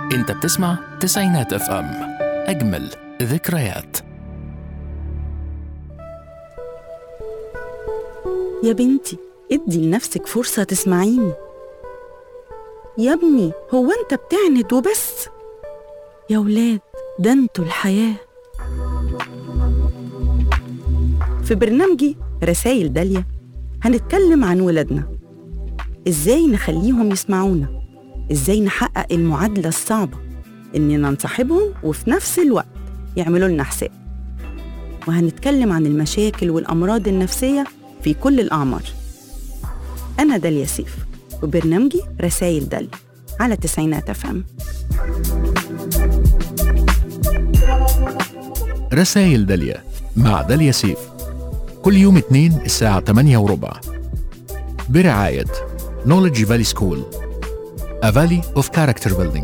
انت بتسمع تسعينات اف ام اجمل ذكريات يا بنتي ادي لنفسك فرصة تسمعيني يا ابني هو انت بتعند وبس يا ولاد ده انتوا الحياة في برنامجي رسايل داليا هنتكلم عن ولادنا ازاي نخليهم يسمعونا ازاي نحقق المعادلة الصعبة اننا نصاحبهم وفي نفس الوقت يعملوا لنا حساب وهنتكلم عن المشاكل والأمراض النفسية في كل الأعمار أنا داليا سيف وبرنامجي رسايل داليا على تسعينات أفهم رسائل داليا مع داليا سيف كل يوم اثنين الساعة 8 وربع برعاية Knowledge Valley School A Valley of Character Building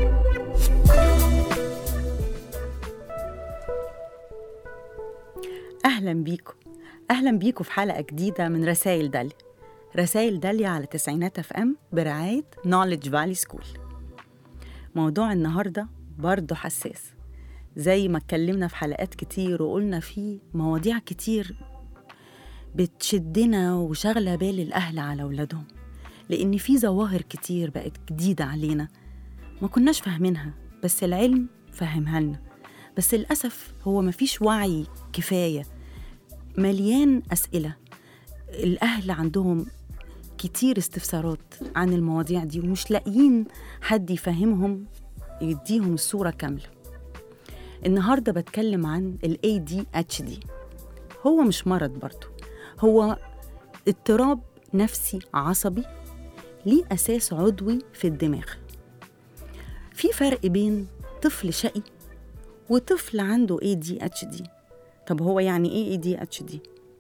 أهلا بيكم أهلا بيكم في حلقة جديدة من رسائل داليا رسائل داليا على تسعينات اف ام برعاية نوليدج فالي سكول موضوع النهاردة برضه حساس زي ما اتكلمنا في حلقات كتير وقلنا فيه مواضيع كتير بتشدنا وشغلة بال الأهل على أولادهم لأن في ظواهر كتير بقت جديدة علينا ما كناش فاهمينها بس العلم فهمها لنا بس للأسف هو مفيش وعي كفاية مليان أسئلة الأهل عندهم كتير استفسارات عن المواضيع دي ومش لاقيين حد يفهمهم يديهم الصورة كاملة النهاردة بتكلم عن ال ADHD هو مش مرض برضو هو اضطراب نفسي عصبي ليه أساس عضوي في الدماغ في فرق بين طفل شقي وطفل عنده ADHD طب هو يعني ايه ADHD؟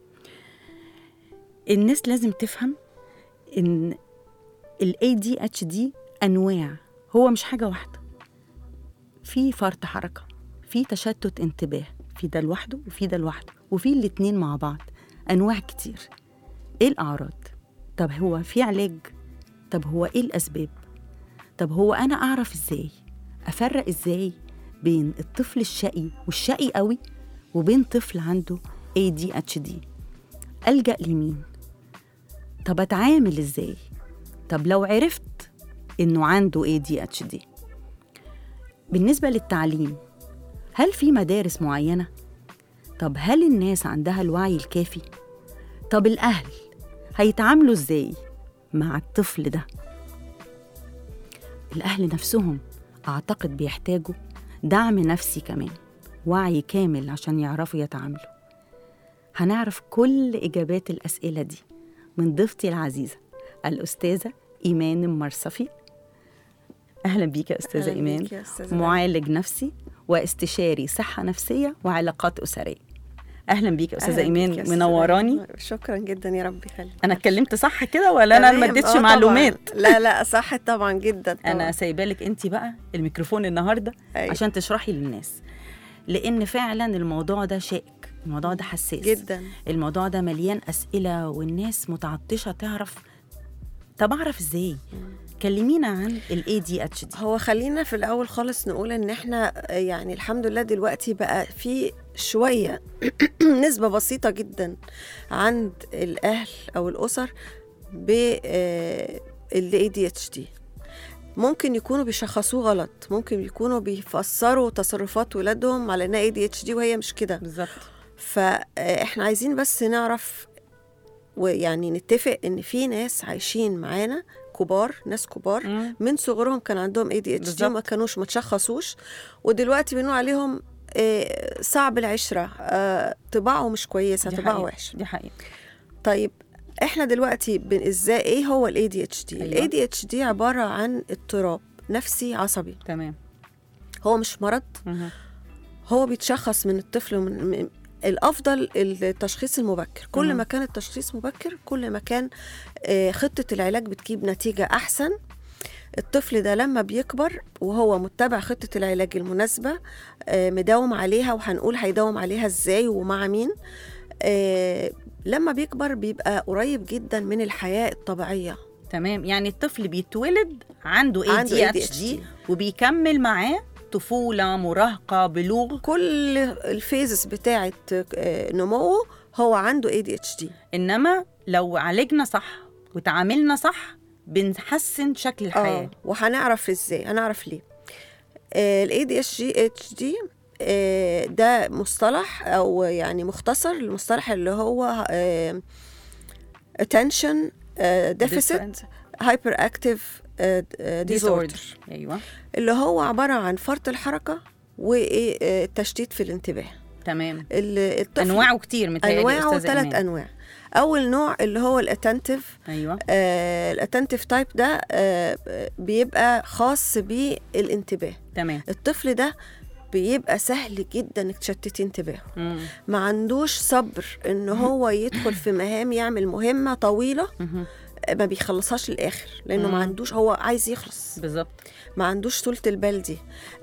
الناس لازم تفهم ان ال ADHD انواع هو مش حاجه واحده في فرط حركه في تشتت انتباه في ده لوحده وفي ده لوحده وفي الاتنين مع بعض انواع كتير ايه الاعراض طب هو في علاج طب هو ايه الاسباب طب هو انا اعرف ازاي افرق ازاي بين الطفل الشقي والشقي قوي وبين طفل عنده ADHD ألجأ لمين؟ طب أتعامل إزاي؟ طب لو عرفت إنه عنده ADHD بالنسبة للتعليم هل في مدارس معينة؟ طب هل الناس عندها الوعي الكافي؟ طب الأهل هيتعاملوا إزاي مع الطفل ده؟ الأهل نفسهم أعتقد بيحتاجوا دعم نفسي كمان وعي كامل عشان يعرفوا يتعاملوا هنعرف كل إجابات الأسئلة دي من ضيفتي العزيزة الأستاذة إيمان المرصفي أهلا بيك يا أستاذة أهلاً إيمان بيك يا أستاذة معالج نفسي واستشاري صحة نفسية وعلاقات أسرية أهلا بيك يا أستاذة أهلاً بيك يا إيمان أستاذة منوراني إيمان. شكرا جدا يا رب يخليك أنا اتكلمت صح كده ولا أنا ما تمام. اديتش آه معلومات طبعاً. لا لا صح طبعا جدا طبعا انا سايبالك انت بقى الميكروفون النهارده أيوة. عشان تشرحي للناس لان فعلا الموضوع ده شائك الموضوع ده حساس جدا الموضوع ده مليان اسئله والناس متعطشه تعرف طب اعرف ازاي كلمينا عن الاي دي اتش دي هو خلينا في الاول خالص نقول ان احنا آه، يعني الحمد لله دلوقتي بقى في شويه نسبه بسيطه جدا عند الاهل او الاسر ب الاي دي اتش دي ممكن يكونوا بيشخصوه غلط ممكن يكونوا بيفسروا تصرفات ولادهم على انها اي دي اتش دي وهي مش كده بالظبط فاحنا عايزين بس نعرف ويعني نتفق ان في ناس عايشين معانا كبار ناس كبار مم. من صغرهم كان عندهم اي دي اتش دي وما بالظبط. كانوش ما تشخصوش ودلوقتي بنقول عليهم آه، صعب العشره آه، طباعه مش كويسه دي طباعه حقيقة. وحشه دي حقيقه طيب احنا دلوقتي بن- ازاي ايه هو الاي دي اتش دي أيوة. الاي دي اتش دي عباره عن اضطراب نفسي عصبي تمام هو مش مرض مهم. هو بيتشخص من الطفل من من- الافضل التشخيص المبكر كل مهم. ما كان التشخيص مبكر كل ما كان آه، خطه العلاج بتجيب نتيجه احسن الطفل ده لما بيكبر وهو متبع خطه العلاج المناسبه آه، مداوم عليها وهنقول هيداوم عليها ازاي ومع مين آه، لما بيكبر بيبقى قريب جدا من الحياه الطبيعيه تمام يعني الطفل بيتولد عنده عنده ADHD وبيكمل معاه طفولة مراهقة بلوغ كل الفيزز بتاعه آه، نموه هو عنده ADHD إنما لو عالجنا صح وتعاملنا صح بنحسن شكل الحياة اه وهنعرف ازاي هنعرف ليه ال ADHD آه، ده مصطلح او يعني مختصر للمصطلح اللي هو آه، attention آه، deficit Different hyperactive آه، آه، disorder disorder أيوة اللي هو عبارة عن فرط الحركة والتشتيت في الانتباه تمام ال- الطفل أنواعه كتير متهيألي انواعه أستاذة ثلاث إيمان. انواع اول نوع اللي هو الاتنتيف أيوة الاتنتيف تايب ده آه، بيبقى خاص بالانتباه تمام الطفل ده بيبقى سهل جدا انك تشتتي انتباهه مم. ما عندوش صبر ان هو يدخل في مهام يعمل مهمه طويله مهم. ما بيخلصهاش للاخر لانه ما مم. عندوش هو عايز يخلص بالظبط ما عندوش طولة البال دي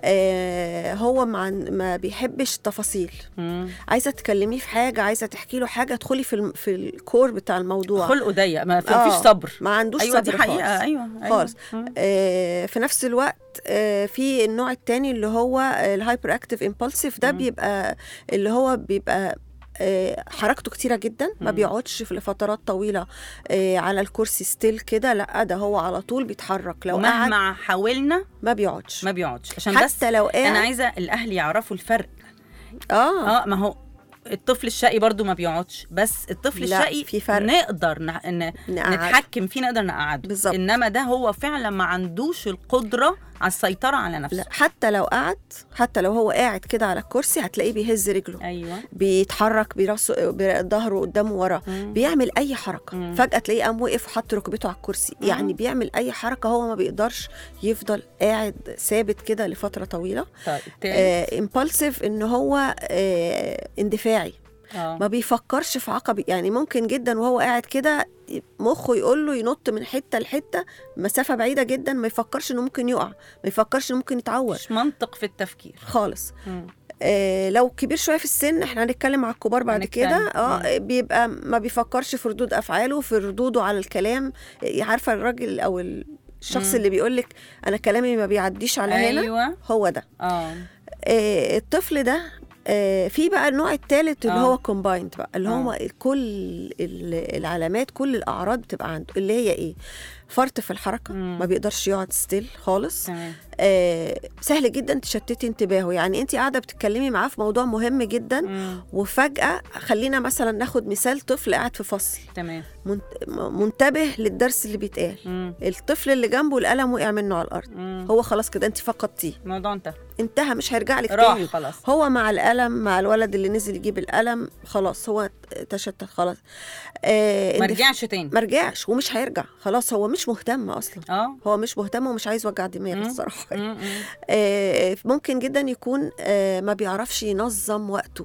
آه هو ما, عن- ما بيحبش التفاصيل مم. عايزه تكلميه في حاجه عايزه تحكي له حاجه ادخلي في الم- في الكور بتاع الموضوع خلقه ضيق ما في- آه، مفيش صبر ما عندوش ايوه صبر دي حقيقه خالص. ايوه أيوة. خالص. مم. آه، في نفس الوقت آه، في النوع التاني اللي هو الهايبر اكتيف امبulsive ده مم. بيبقى اللي هو بيبقى آه، حركته كتيرة جدا ما مم. بيقعدش في لفترات طويلة آه، على الكرسي ستيل كده لا ده هو على طول بيتحرك لو قعد ومهما حاولنا ما بيقعدش ما بيقعدش عشان بس حتى لو انا قاعد عايزه الاهل يعرفوا الفرق اه اه ما هو الطفل الشقي برضو ما بيقعدش بس الطفل لا، الشقي في فرق. نقدر ن... ن... نقعد. نتحكم فيه نقدر نقعده بالظبط. انما ده هو فعلا ما عندوش القدره على السيطره على نفسه لا حتى لو قعد حتى لو هو قاعد كده على الكرسي هتلاقيه بيهز رجله ايوه بيتحرك براسه بظهره قدامه ورا مم. بيعمل اي حركه مم. فجاه تلاقيه قام وقف وحط ركبته على الكرسي مم. يعني بيعمل اي حركه هو ما بيقدرش يفضل قاعد ثابت كده لفتره طويله طيب تاني آه امبulsive ان هو آه اندفاعي اه ما بيفكرش في عقب يعني ممكن جدا وهو قاعد كده مخه يقول له ينط من حته لحته مسافه بعيده جدا ما يفكرش انه ممكن يقع ما يفكرش انه ممكن يتعور مش منطق في التفكير خالص مم. آه لو كبير شويه في السن احنا هنتكلم على الكبار بعد هنتكلم. كده اه بيبقى ما بيفكرش في ردود افعاله في ردوده على الكلام آه، عارفه الراجل او الشخص مم. اللي بيقول لك انا كلامي ما بيعديش على هنا ايوه هو ده اه آه الطفل ده آه في بقى النوع الثالث اللي آه. هو كومبايند بقى اللي آه. هو كل ال- العلامات كل الاعراض بتبقى عنده اللي هي ايه فرط في الحركه مم. ما بيقدرش يقعد ستيل خالص تمام آه سهل جدا تشتتي انتباهه يعني انت قاعده بتتكلمي معاه في موضوع مهم جدا مم. وفجاه خلينا مثلا ناخد مثال طفل قاعد في فصل تمام منت- منتبه للدرس اللي بيتقال مم. الطفل اللي جنبه القلم وقع منه على الارض مم. هو خلاص كده انت فقدتيه الموضوع انتهى انتهى مش هيرجع لك راح تاني خلاص هو مع القلم مع الولد اللي نزل يجيب القلم خلاص هو تشتت خلاص آه ما اندف- رجعش تاني ما رجعش ومش هيرجع خلاص هو مش مهتم اصلا اه هو مش مهتم ومش عايز وجع دماغ مم. الصراحه مم. مم. آه، ممكن جدا يكون آه، ما بيعرفش ينظم وقته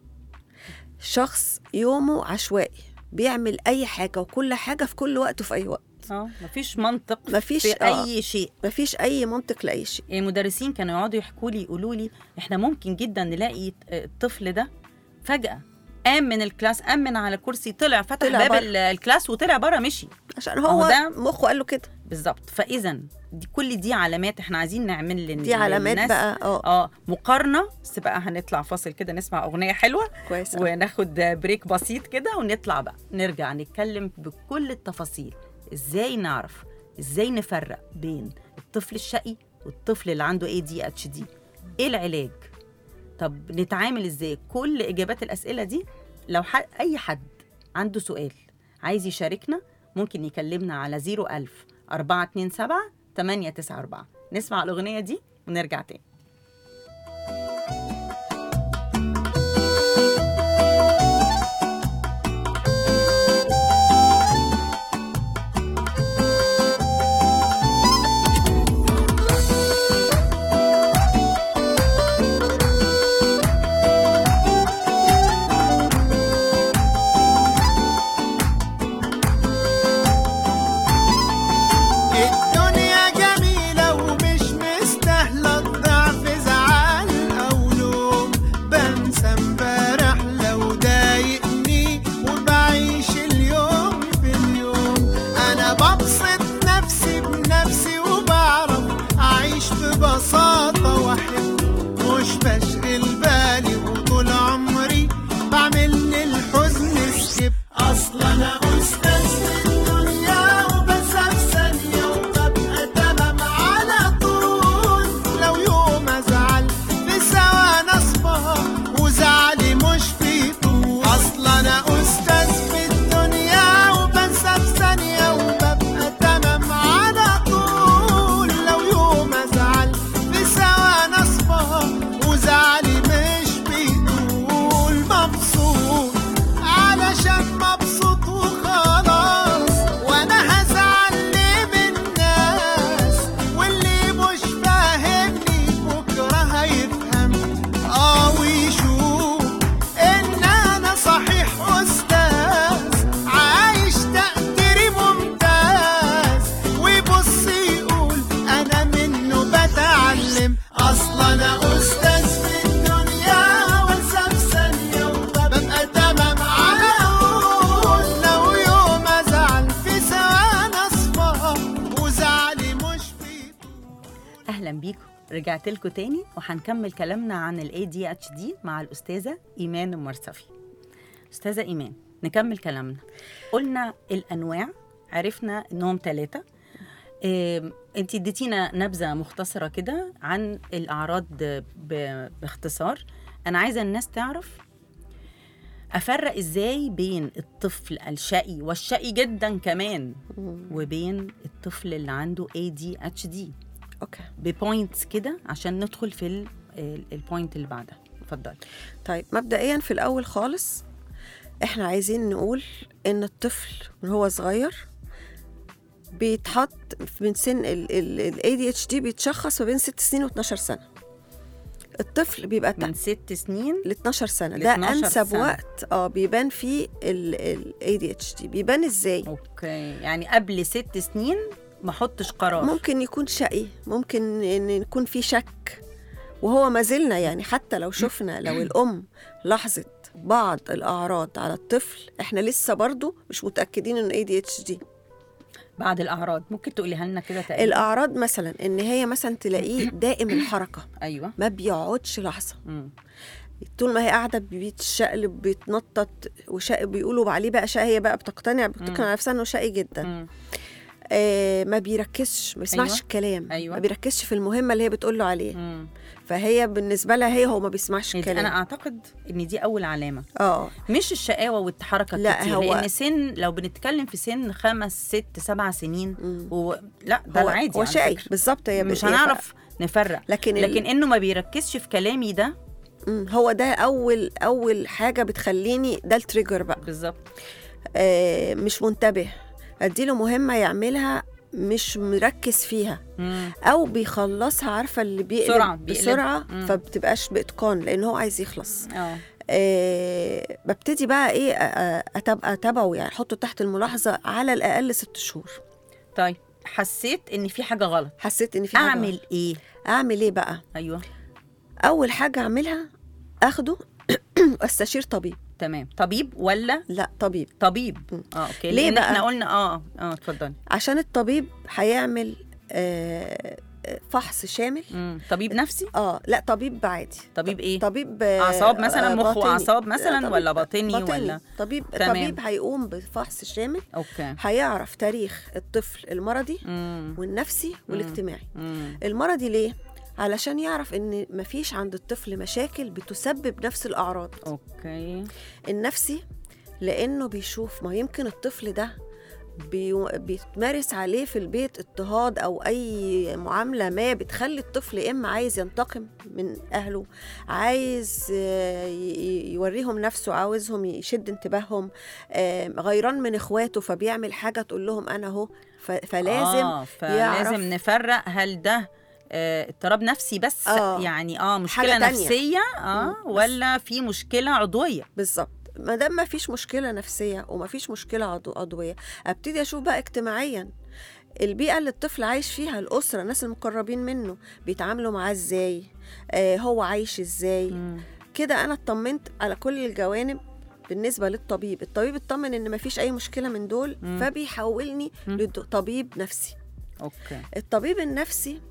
شخص يومه عشوائي بيعمل اي حاجه وكل حاجه في كل وقت وفي اي وقت اه مفيش منطق مفيش في آه، اي شيء مفيش اي منطق لاي شيء يعني مدرسين كانوا يقعدوا يحكوا لي يقولوا لي احنا ممكن جدا نلاقي الطفل ده فجأة قام من الكلاس قام من على كرسي طلع فتح طلع باب بره. ال- الكلاس وطلع بره مشي عشان هو هو ده- مخه قال له كده بالظبط فاذا دي كل دي علامات احنا عايزين نعمل لل- دي علامات للناس بقى اه اه مقارنه بس بقى هنطلع فاصل كده نسمع اغنيه حلوه كويس أوي. وناخد بريك بسيط كده ونطلع بقى نرجع نتكلم بكل التفاصيل ازاي نعرف ازاي نفرق بين الطفل الشقي والطفل اللي عنده اي دي اتش دي ايه العلاج طب نتعامل ازاي كل اجابات الاسئله دي لو حد اي حد عنده سؤال عايز يشاركنا ممكن يكلمنا على 01000 427 894 نسمع الاغنيه دي ونرجع تاني الدنيا جميلة ومش مستاهلة تضيع اهلا بيكم رجعت لكم تاني وهنكمل كلامنا عن الاي دي اتش دي مع الاستاذه ايمان المرصفي استاذه ايمان نكمل كلامنا قلنا الانواع عرفنا انهم ثلاثه انت اديتينا نبذه مختصره كده عن الاعراض ب- باختصار انا عايزه الناس تعرف افرق ازاي بين الطفل الشقي والشقي جدا كمان وبين الطفل اللي عنده ADHD اوكي ببوينتس كده عشان ندخل في ال- ال- البوينت اللي بعدها اتفضلي طيب مبدئيا في الاول خالص احنا عايزين نقول ان الطفل من هو صغير بيتحط من سن ال ADHD بيتشخص ما بين 6 سنين و12 سنه الطفل بيبقى من ست سنين ل 12 سنه ل ده 12 انسب سنة. وقت اه بيبان فيه ال ADHD بيبان ازاي اوكي يعني قبل ست سنين ما احطش قرار ممكن يكون شقي ممكن ان يكون في شك وهو ما زلنا يعني حتى لو شفنا لو الام لاحظت بعض الاعراض على الطفل احنا لسه برضو مش متاكدين انه ADHD بعد الاعراض ممكن تقوليها لنا كده تقريبا الاعراض مثلا ان هي مثلا تلاقيه دائم الحركه ايوه ما بيقعدش لحظه مم. طول ما هي قاعده بيتشقلب بيتنطط وشقي بيقولوا عليه بقى شقي هي بقى بتقتنع بتقنع مم. نفسها انه شقي جدا مم. آه ما بيركزش ما بيسمعش أيوة. الكلام أيوة. ما بيركزش في المهمه اللي هي بتقول له عليه مم. فهي بالنسبه لها هي هو ما بيسمعش يعني الكلام انا اعتقد ان دي اول علامه اه مش الشقاوه والحركه لا، الكتير هو- لان سن لو بنتكلم في سن خمس ست سبع سنين مم. و... لا ده هو العادي هو على شقي فكرة. بالظبط هي مش هي ف- هنعرف نفرق لكن ال- لكن انه ما بيركزش في كلامي ده مم، هو ده اول اول حاجه بتخليني ده التريجر بقى بالظبط آه مش منتبه اديله مهمه يعملها مش مركز فيها مم. او بيخلصها عارفه اللي بيقلب بسرعة، بيقلب. بسرعه مم. فبتبقاش باتقان لان هو عايز يخلص اه آه ببتدي بقى ايه آه، أتاب- اتابعه يعني احطه تحت الملاحظه على الاقل ست شهور طيب حسيت ان في حاجه غلط حسيت ان في حاجة اعمل غلط. ايه اعمل ايه بقى ايوه اول حاجه اعملها اخده واستشير طبيب تمام طبيب ولا لا طبيب طبيب مم. اه اوكي ليه لان بقى؟ احنا قلنا اه اه اتفضلي عشان الطبيب هيعمل آه آه، فحص شامل مم. طبيب نفسي اه لا طبيب عادي طبيب ايه طبيب آه، أعصاب مثلاً، آه، مخ باطني. وأعصاب مثلاً طبيب- ولا باطني باطني. ولا؟ طبيب تمام. طبيب هيقوم بفحص شامل اوكي هيعرف تاريخ الطفل المرضي مم. والنفسي والاجتماعي مم. المرضي ليه علشان يعرف ان مفيش عند الطفل مشاكل بتسبب نفس الاعراض اوكي النفسي لانه بيشوف ما يمكن الطفل ده بي- بيتمارس عليه في البيت اضطهاد او اي معامله ما بتخلي الطفل يا اما عايز ينتقم من اهله عايز آه، ي- ي- يوريهم نفسه عاوزهم يشد انتباههم آه، غيران من اخواته فبيعمل حاجه تقول لهم انا اهو ف- فلازم آه يعرف- فلازم نفرق هل ده آه، اضطراب نفسي بس آه. يعني اه مشكله حاجة تانية. نفسيه اه مم. بس- ولا في مشكله عضويه بالظبط ما دام ما فيش مشكله نفسيه وما فيش مشكله عضو- عضويه ابتدي اشوف بقى اجتماعيا البيئه اللي الطفل عايش فيها الاسره الناس المقربين منه بيتعاملوا معاه ازاي آه هو عايش ازاي مم. كده انا اطمنت على كل الجوانب بالنسبه للطبيب الطبيب اطمن ان ما فيش اي مشكله من دول مم. فبيحولني مم. لطبيب نفسي اوكي الطبيب النفسي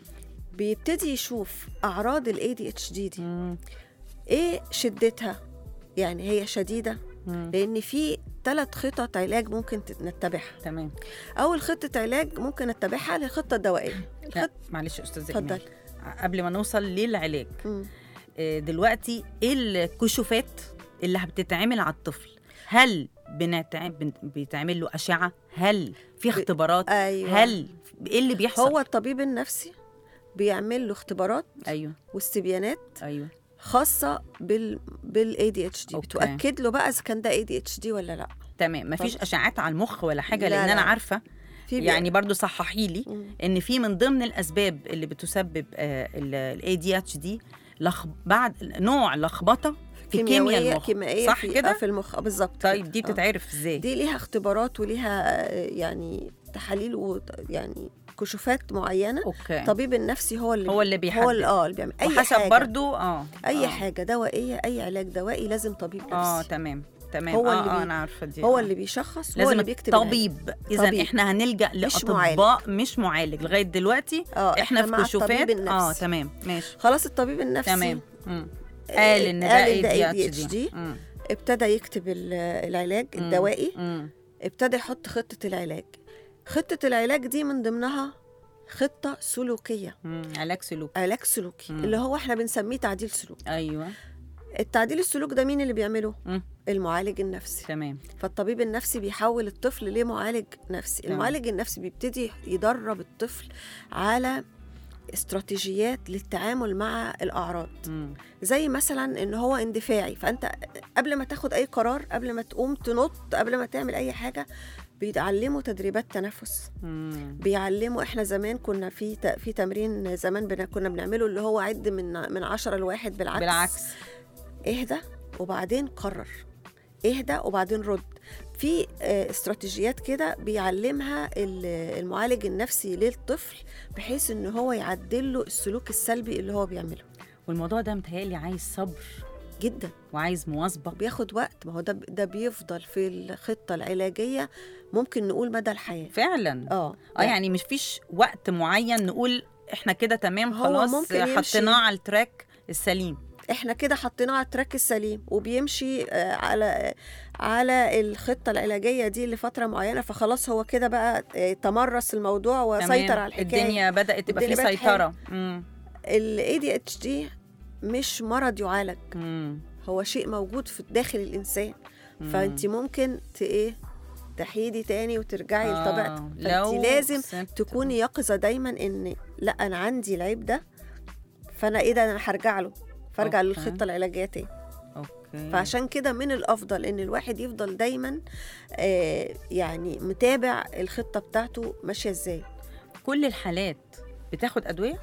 بيبتدي يشوف اعراض ال ADHD دي مم. ايه شدتها يعني هي شديده مم. لان في ثلاث خطط علاج ممكن تت- نتبعها تمام اول خطه علاج ممكن نتبعها الخطه الدوائيه لا الخط... معلش يا استاذه اتفضل. إيمان. قبل ما نوصل للعلاج مم. آه، دلوقتي ايه الكشوفات اللي بتتعمل على الطفل هل بنتع... بن- بيتعمل له اشعه هل في اختبارات ايوه هل ايه اللي بيحصل هو الطبيب النفسي بيعمل له اختبارات ايوه واستبيانات ايوه خاصه بال بال ADHD أوكي. بتؤكد له بقى اذا كان ده ADHD ولا لا تمام مفيش اتفضل. اشعات على المخ ولا حاجه لا، لان انا لا. عارفه في بي- يعني برضو صححي لي مم. ان في من ضمن الاسباب اللي بتسبب الاي دي اتش دي لخ... بعد نوع لخبطه في كيمياء كيميائيه المخ كيميائيه صح في كده آه، في المخ آه، بالظبط طيب كده. دي آه. بتتعرف ازاي دي ليها اختبارات وليها آه، يعني تحاليل و يعني كشوفات معينه اوكي الطبيب النفسي هو اللي هو اللي هو بيحدد اللي اه اللي بيعمل اي وحسب حاجه برضو اه اي آه. حاجه دوائيه اي علاج دوائي لازم طبيب اه نفسي تمام تمام هو آه اللي آه بي- انا عارفه دي هو آه. اللي بيشخص هو لازم اللي بيكتب العلاج. طبيب اذا طبيب. احنا هنلجا مش لاطباء مش معالج لغايه دلوقتي اه احنا في مع الطبيب كشوفات اه النفسي. تمام ماشي خلاص الطبيب النفسي تمام مم. آه، قال ان ده قال إن ده ADHD. ADHD. مم. ابتدى يكتب ال- العلاج مم. الدوائي مم. ابتدى يحط خطة العلاج خطة العلاج دي من ضمنها خطة سلوكية مم. علاج سلوك علاج سلوكي مم. اللي هو احنا بنسميه تعديل سلوك ايوه التعديل السلوك ده مين اللي بيعمله مم. المعالج النفسي تمام فالطبيب النفسي بيحول الطفل لمعالج نفسي تمام. المعالج النفسي بيبتدي يدرب الطفل على استراتيجيات للتعامل مع الأعراض مم. زي مثلا ان هو اندفاعي فانت قبل ما تاخد اي قرار قبل ما تقوم تنط قبل ما تعمل اي حاجه بيعلموا تدريبات تنفس مم. بيعلموا احنا زمان كنا في ت- في تمرين زمان بنا كنا بنعمله اللي هو عد من من عشرة لواحد بالعكس بالعكس اهدى وبعدين قرر اهدى وبعدين رد في آه، استراتيجيات كده بيعلمها ال- المعالج النفسي للطفل بحيث ان هو يعدل له السلوك السلبي اللي هو بيعمله والموضوع ده متهيألي عايز صبر جدا وعايز مواظبه بياخد وقت ما هو ده ده بيفضل في الخطه العلاجيه ممكن نقول مدى الحياه فعلا اه اه يعني مش فيش وقت معين نقول احنا كده تمام هو خلاص ممكن يمشي. حطيناه على التراك السليم احنا كده حطيناه على التراك السليم وبيمشي آه، على على الخطه العلاجيه دي لفتره معينه فخلاص هو كده بقى آه، تمرس الموضوع وسيطر تمام. على الحكايه الدنيا بدأت تبقى الدنيا في بقت سيطرة مم. ال ADHD مش مرض يعالج مم. هو شيء موجود في داخل الانسان مم. فانت ممكن ت ايه تحيدي تاني وترجعي آه، لطبيعتك لو فانت لازم سبت- تكوني يقظه دايما ان لا انا عندي العيب ده فانا ايه ده انا هرجع له فارجع أوكي. للخطه العلاجيه تاني اوكي فعشان كده من الافضل ان الواحد يفضل دايما آه يعني متابع الخطه بتاعته ماشيه ازاي كل الحالات بتاخد ادويه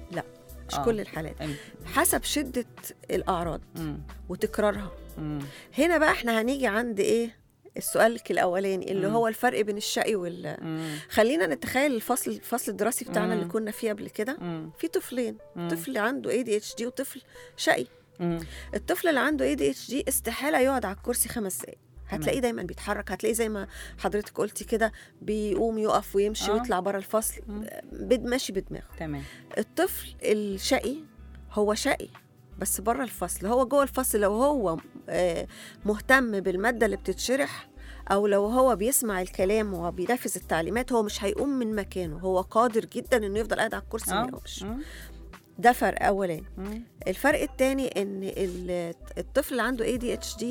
مش آه. كل الحالات أيوة. حسب شده الاعراض مم. وتكرارها مم. هنا بقى احنا هنيجي عند ايه السؤال الاولاني اللي مم. هو الفرق بين الشقي وال مم. خلينا نتخيل الفصل الفصل الدراسي بتاعنا مم. اللي كنا فيه قبل كده مم. في طفلين مم. طفل عنده ADHD وطفل شقي مم. الطفل اللي عنده ADHD استحالة يقعد على الكرسي خمس دقايق هتلاقيه دايما بيتحرك هتلاقيه زي ما حضرتك قلتي كده بيقوم يقف ويمشي آه. ويطلع بره الفصل مم. بد ماشي بدماغه تمام الطفل الشقي هو شقي بس بره الفصل هو جوه الفصل لو هو آه، مهتم بالماده اللي بتتشرح او لو هو بيسمع الكلام وبينفذ التعليمات هو مش هيقوم من مكانه هو قادر جدا انه يفضل قاعد على الكرسي ما اه يقومش مم. ده فرق اولاني مم. الفرق التاني ان ال- الطفل اللي عنده ADHD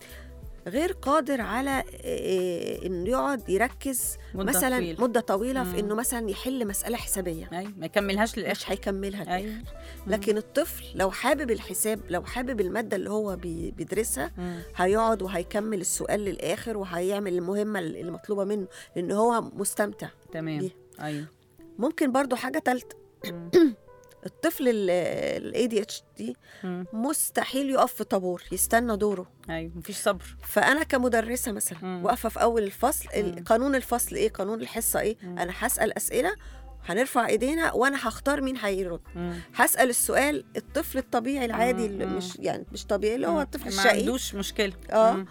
غير قادر على آه، انه يقعد يركز مدة مثلا طويلة. مده طويله مم. في انه مثلا يحل مساله حسابيه ايوه ما يكملهاش للاخر مش هيكملها للآخر. ايوه لكن الطفل لو حابب الحساب لو حابب المادة اللي هو بي- بيدرسها مم. هيقعد وهيكمل السؤال للآخر وهيعمل المهمة اللي مطلوبة منه لأن هو مستمتع تمام بيه. ايوه ممكن برضو حاجة تالتة مم. الطفل ال ADHD مم. مستحيل يقف في طابور يستنى دوره ايوه مفيش صبر فأنا كمدرسة مثلا مم. واقفة في أول الفصل مم. ال- قانون الفصل إيه قانون الحصة إيه مم. أنا هسأل أسئلة هنرفع ايدينا وانا هختار مين هيرد مم. هسال السؤال الطفل الطبيعي العادي اللي مم. مش يعني مش طبيعي اللي هو مم. الطفل ما الشقي عندوش مشكله آه. مم.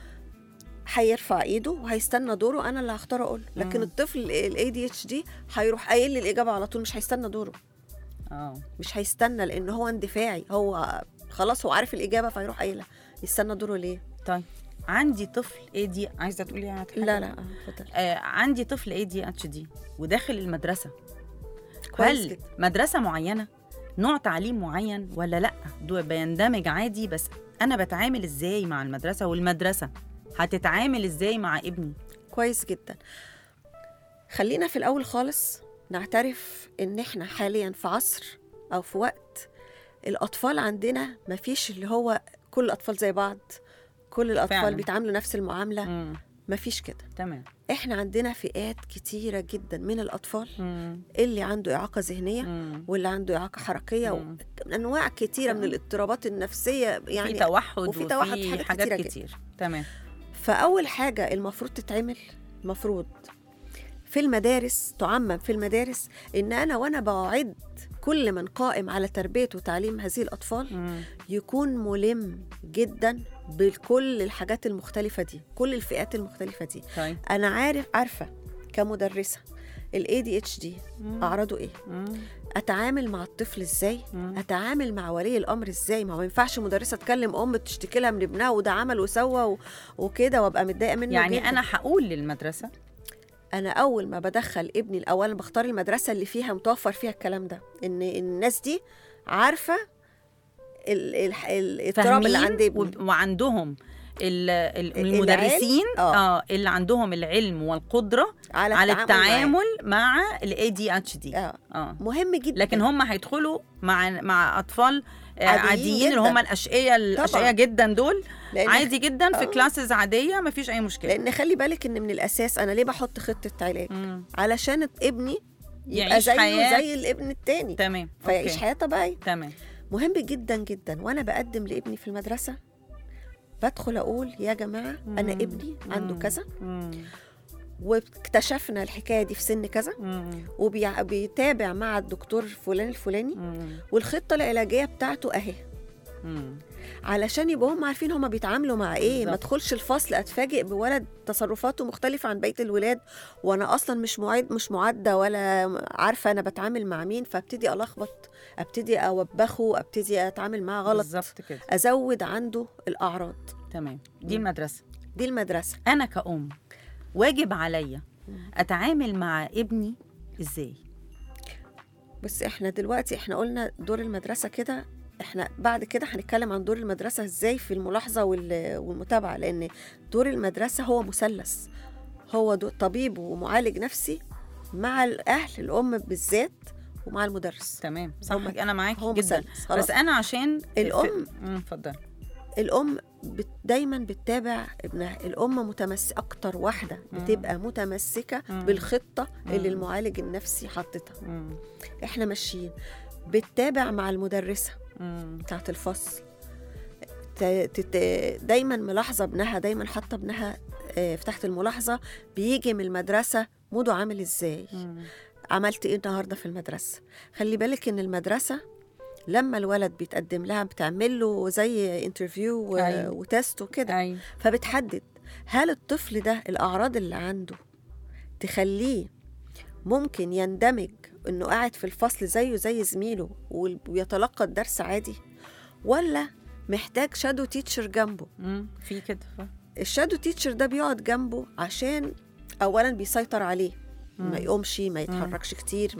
هيرفع ايده وهيستنى دوره انا اللي هختار اقول لكن مم. الطفل الاي دي اتش دي هيروح قايل لي الاجابه على طول مش هيستنى دوره اه مش هيستنى لان هو اندفاعي هو خلاص هو عارف الاجابه فيروح قايلها يستنى دوره ليه طيب عندي طفل اي دي عايزه تقولي على حاجة؟ لا لا آه، اتفضل آه عندي طفل اي دي اتش دي وداخل المدرسه كويس هل جدا مدرسه معينه نوع تعليم معين ولا لا دول بيندمج عادي بس انا بتعامل ازاي مع المدرسه والمدرسه هتتعامل ازاي مع ابني كويس جدا خلينا في الاول خالص نعترف ان احنا حاليا في عصر او في وقت الاطفال عندنا مفيش اللي هو كل الاطفال زي بعض كل الاطفال فعلاً. بيتعاملوا نفس المعامله مم. مفيش كده تمام احنا عندنا فئات كتيره جدا من الاطفال مم. اللي عنده اعاقه ذهنيه مم. واللي عنده اعاقه حركيه مم. انواع كتيره من الاضطرابات النفسيه في يعني توحد وفي وفي, توحد في حاجات حاجات كتيرة كتير تمام فاول حاجه المفروض تتعمل المفروض في المدارس تعمم في المدارس ان انا وانا بعد كل من قائم على تربيه وتعليم هذه الاطفال مم. يكون ملم جدا بكل الحاجات المختلفه دي كل الفئات المختلفه دي طيب انا عارف عارفه كمدرسه الاي دي اتش دي مم. اعراضه ايه مم. اتعامل مع الطفل ازاي مم. اتعامل مع ولي الامر ازاي ما هو ما ينفعش مدرسه تكلم ام تشتكي لها من ابنها وده عمل وسوى و- وكده وابقى متضايقه منه يعني جداً. انا هقول للمدرسه انا اول ما بدخل ابني الاول بختار المدرسه اللي فيها متوفر فيها الكلام ده ان الناس دي عارفه ال- ال- ال- الاضطراب اللي فاهمين عند ابني و- وعندهم ال- ال- العلم، المدرسين آه. اه اللي عندهم العلم والقدره على, على معاه. التعامل مع الاي دي اتش دي اه اه مهم جدا لكن هم هيدخلوا مع مع اطفال آه، عاديين عاديين اللي جداً. هم الاشقياء الاشقياء جدا دول لأن عادي جدا في آه. كلاسز عاديه ما فيش اي مشكله لان خلي بالك ان من الاساس انا ليه بحط خطه علاج مم. علشان ابني يبقى يعيش زيه حياة- زي الابن التاني تمام فيعيش أوكي. حياه طبيعيه تمام مهم جدا جدا وانا بقدم لابني في المدرسه بدخل اقول يا جماعه انا مم. ابني عنده مم. كذا مم. واكتشفنا الحكايه دي في سن كذا مم. وبيتابع مع الدكتور فلان الفلاني مم. والخطه العلاجيه بتاعته اهي مم. علشان يبقوا هم عارفين هم بيتعاملوا مع ايه ما بالظبط. ادخلش الفصل اتفاجئ بولد تصرفاته مختلفه عن بقيه الولاد وانا اصلا مش معد مش معده ولا عارفه انا بتعامل مع مين فابتدي الخبط ابتدي اوبخه ابتدي اتعامل معاه غلط بالظبط كده ازود عنده الاعراض تمام دي المدرسه دي المدرسه انا كأم واجب عليا اتعامل مع ابني ازاي بس احنا دلوقتي احنا قلنا دور المدرسه كده احنا بعد كده هنتكلم عن دور المدرسه ازاي في الملاحظه وال- والمتابعه لان دور المدرسه هو مثلث هو دو- طبيب ومعالج نفسي مع الاهل الام بالذات ومع المدرس تمام صح هم- انا معاكي هو جدا مثلث خلاص بس انا عشان الأم- مم، اتفضل الام بت دايما بتتابع ابنها الام متمس اكتر واحده مم. بتبقى متمسكه مم. بالخطه اللي مم. المعالج النفسي حاططها مم. احنا ماشيين بتتابع مع المدرسه مم. بتاعت الفصل ت- تت- دايما ملاحظه ابنها دايما حاطه ابنها آه، في تحت الملاحظه بيجي من المدرسه موده عامل ازاي مم. عملت ايه النهارده في المدرسه خلي بالك ان المدرسه لما الولد بيتقدم لها بتعمل له زي انترفيو و- أيوة. وتست وكده ايوه فبتحدد هل الطفل ده الاعراض اللي عنده تخليه ممكن يندمج انه قاعد في الفصل زيه زي زميله وال- ويتلقى الدرس عادي ولا محتاج شادو تيتشر جنبه مم. في كده الشادو تيتشر ده بيقعد جنبه عشان اولا بيسيطر عليه ما مم. يقومش ما يتحركش كتير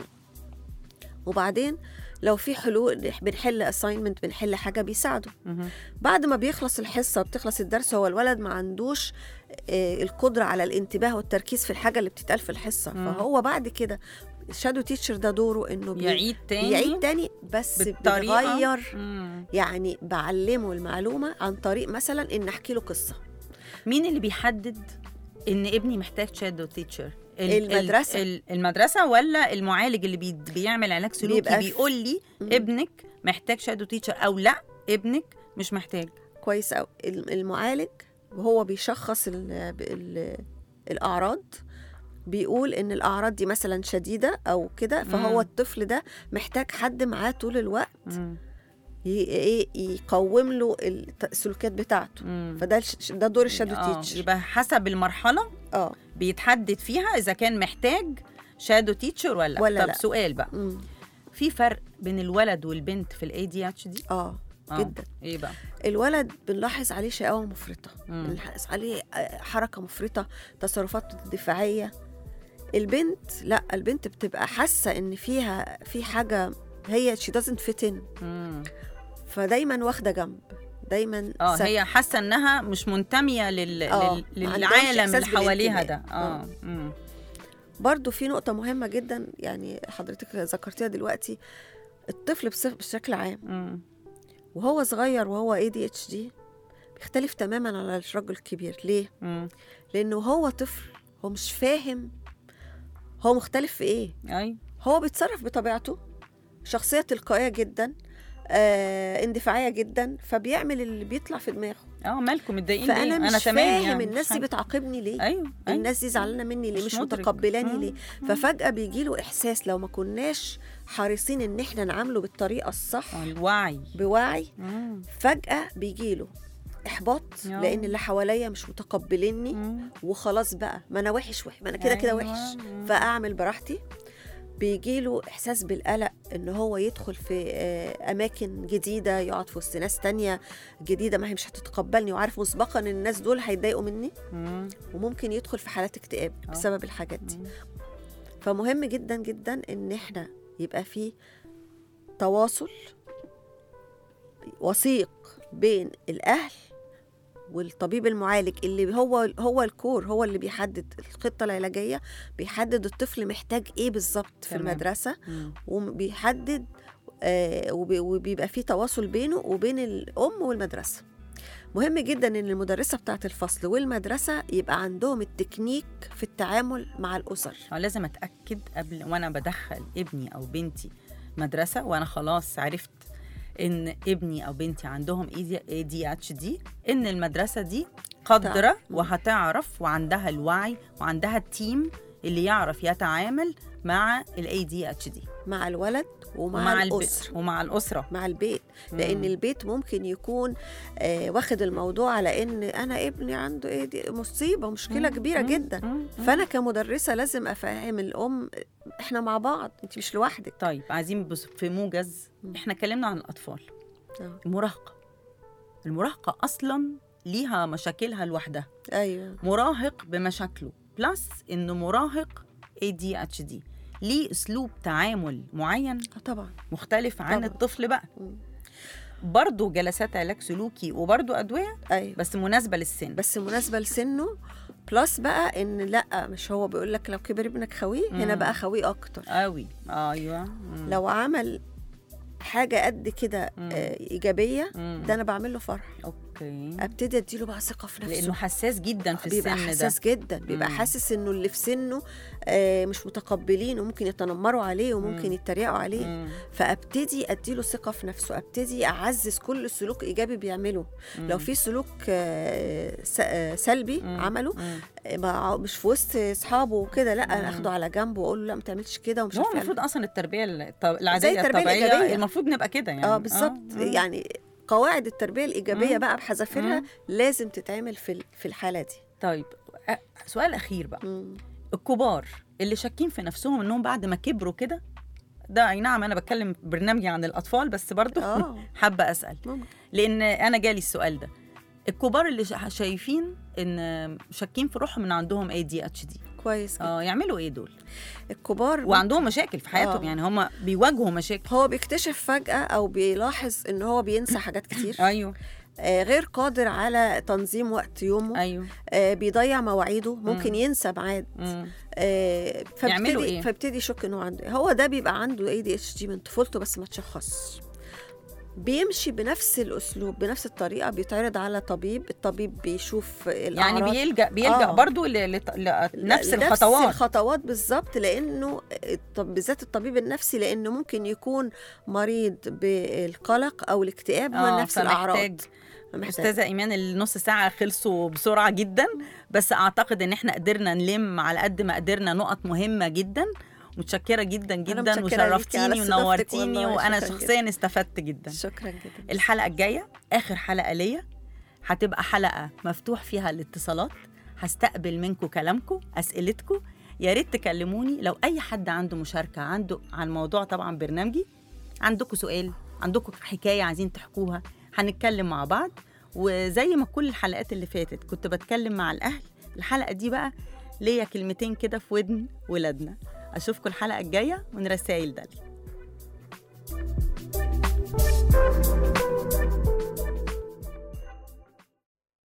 وبعدين لو في حلول بنحل اساينمنت بنحل حاجه بيساعده مم. بعد ما بيخلص الحصه وبتخلص الدرس هو الولد ما عندوش آه، القدره على الانتباه والتركيز في الحاجه اللي بتتقال في الحصه مم. فهو بعد كده الشادو تيتشر ده دوره انه بي- يعيد تاني بيعيد تاني بس بالطريقة بيغير مم. يعني بعلمه المعلومه عن طريق مثلا ان احكي له قصه مين اللي بيحدد ان ابني محتاج شادو تيتشر المدرسة. المدرسه ولا المعالج اللي بي بيعمل علاج سلوكي بيبقى في- بيقول لي مم. ابنك محتاج شادو تيتشر او لا ابنك مش محتاج كويس أوي المعالج وهو بيشخص ال ال الأعراض بيقول إن الأعراض دي مثلا شديدة أو كده فهو مم. الطفل ده محتاج حد معاه طول الوقت مم. ي- إيه يقوم له الت- السلوكيات بتاعته مم. فده الش- ده دور الشادو آه، تيتشر يبقى حسب المرحله اه بيتحدد فيها اذا كان محتاج شادو تيتشر ولا, ولا طب لا. سؤال بقى مم. في فرق بين الولد والبنت في الاي دي اتش دي اه جدا ايه بقى الولد بنلاحظ عليه شقاوة مفرطة مم. بنلاحظ عليه آه، حركة مفرطة تصرفات دفاعية البنت لا البنت بتبقى حاسة ان فيها في حاجة هي she doesn't fit in مم. فدايما واخدة جنب دايما اه ساكتة. هي حاسه انها مش منتميه لل... آه، لل... ما عندهمش للعالم إحساس اللي حواليها بالانتماء. ده اه مم. برضو في نقطة مهمة جدا يعني حضرتك ذكرتيها دلوقتي الطفل بص- بشكل عام مم. وهو صغير وهو ADHD بيختلف تماما عن الرجل الكبير ليه؟ مم. لأنه هو طفل هو مش فاهم هو مختلف في إيه اي هو بيتصرف بطبيعته شخصية تلقائية جدا آه اندفاعيه جدا فبيعمل اللي بيطلع في دماغه اه مالكم متضايقين فانا ليه؟ مش انا تمام فاهم يعني الناس مش دي بتعاقبني ليه ايوه أيوة. الناس دي زعلانه مني ليه مش مش مدرك. متقبلاني مم. ليه مم. ففجاه بيجي له احساس لو ما كناش حريصين ان احنا نعامله بالطريقه الصح آه، الوعي بوعي مم. فجاه بيجي له احباط آه. لان اللي حواليا مش متقبليني مم. وخلاص بقى ما انا وحش وحش ما انا كده كده أيوة. وحش مم. فاعمل براحتي بيجي له احساس بالقلق ان هو يدخل في آه، اماكن جديده يقعد في وسط ناس تانية جديده ما هي مش هتتقبلني وعارف مسبقا ان الناس دول هيتضايقوا مني مم. وممكن يدخل في حالات اكتئاب آه. بسبب الحاجات دي مم. فمهم جدا جدا ان احنا يبقى في تواصل وثيق بين الاهل والطبيب المعالج اللي هو هو الكور هو اللي بيحدد الخطه العلاجيه بيحدد الطفل محتاج ايه بالظبط في تمام. المدرسه مم. وبيحدد آه، وبي- وبيبقى في تواصل بينه وبين الام والمدرسه مهم جدا ان المدرسه بتاعه الفصل والمدرسه يبقى عندهم التكنيك في التعامل مع الاسر اه لازم اتاكد قبل وانا بدخل ابني او بنتي مدرسه وانا خلاص عرفت ان ابني او بنتي عندهم اي دي اتش دي ان المدرسه دي قادره تعرف. وهتعرف وعندها الوعي وعندها التيم اللي يعرف يتعامل مع الاي دي اتش دي مع الولد ومع, ومع الاسره الب... ومع الاسره مع البيت لان مم. البيت ممكن يكون آه واخد الموضوع على ان انا ابني عنده ايه دي مصيبه مشكله مم. كبيره مم. جدا مم. مم. فانا كمدرسه لازم افهم الام احنا مع بعض انت مش لوحدك طيب عايزين بص في موجز مم. احنا اتكلمنا عن الاطفال آه. المراهقه المراهقه اصلا ليها مشاكلها لوحدها ايوه مراهق بمشاكله بلس انه مراهق اي دي اتش دي ليه اسلوب تعامل معين آه طبعا مختلف عن طبعاً. الطفل بقى مم. برضه جلسات علاج سلوكي وبرضه ادويه ايوه بس مناسبه للسن بس مناسبه لسنه بلس بقى ان لا مش هو بيقول لك لو كبر ابنك خويه هنا مم. بقى خويه اكتر قوي ايوه مم. لو عمل حاجه قد كده مم. آه ايجابيه مم. ده انا بعمل له فرح اوكي ابتدي اديله بقى ثقه في نفسه لانه حساس جدا في بيبقى السن ده حساس جدا بيبقى مم. حاسس انه اللي في سنه آه مش متقبلين وممكن يتنمروا عليه وممكن مم. يتريقوا عليه مم. فابتدي اديله ثقه في نفسه ابتدي اعزز كل سلوك ايجابي بيعمله لو في سلوك آه، س- آه، سلبي مم. عمله مم. آه، ما- مش في وسط اصحابه وكده لا مم. انا اخده على جنب واقول له لا ما تعملش كده ومش هو عارفه المفروض اصلا التربيه الط- العاديه التربية الطبيعيه الإيجابية. المفروض نبقى كده يعني اه بالظبط آه. يعني قواعد التربيه الايجابيه مم. بقى بحذافيرها مم. لازم تتعمل في ال- في الحاله دي طيب أ- سؤال اخير بقى مم. الكبار اللي شاكين في نفسهم انهم بعد ما كبروا كده ده اي نعم انا بتكلم برنامجي عن الاطفال بس برضو اه حابه اسال ممكن لان انا جالي السؤال ده الكبار اللي شا- شايفين ان شاكين في روحهم ان عندهم اي دي اتش دي كويس جدا. اه يعملوا ايه دول الكبار وعندهم مشاكل في حياتهم آه. يعني هم بيواجهوا مشاكل هو بيكتشف فجأة أو بيلاحظ إن هو بينسى حاجات كتير ايوه آه غير قادر على تنظيم وقت يومه ايوه آه بيضيع مواعيده ممكن مم. ينسى ميعاد مم. آه يعملوا فبتدي إيه؟ فبتدي يشك إن هو عنده هو ده بيبقى عنده اي دي اتش دي من طفولته بس ما تشخصش بيمشي بنفس الاسلوب بنفس الطريقه بيتعرض على طبيب الطبيب بيشوف يعني الاعراض بيلجا بيلجا آه. برضو ل... ل... ل... نفس نفس الخطوات الخطوات بالظبط لانه الطب- بالذات الطبيب النفسي لانه ممكن يكون مريض بالقلق او الاكتئاب هو آه، نفس الاعراض فمحتاج محتاج. استاذه ايمان النص ساعه خلصوا بسرعه جدا بس اعتقد ان احنا قدرنا نلم على قد ما قدرنا نقط مهمه جدا متشكره جدا جدا متشكرة ليكي على وشرفتيني استضافتك ونورتيني والله، وانا شكراً شخصيا استفدت جدا شكرا جدا الحلقه الجايه اخر حلقه ليا هتبقى حلقه مفتوح فيها الاتصالات هستقبل منكم كلامكم اسئلتكم يا ريت تكلموني لو اي حد عنده مشاركه عنده عن موضوع طبعا برنامجي عندكم سؤال عندكم حكايه عايزين تحكوها هنتكلم مع بعض وزي ما كل الحلقات اللي فاتت كنت بتكلم مع الاهل الحلقه دي بقى ليا كلمتين كده في ودن ولادنا اشوفكم الحلقه الجايه من رسائل دالي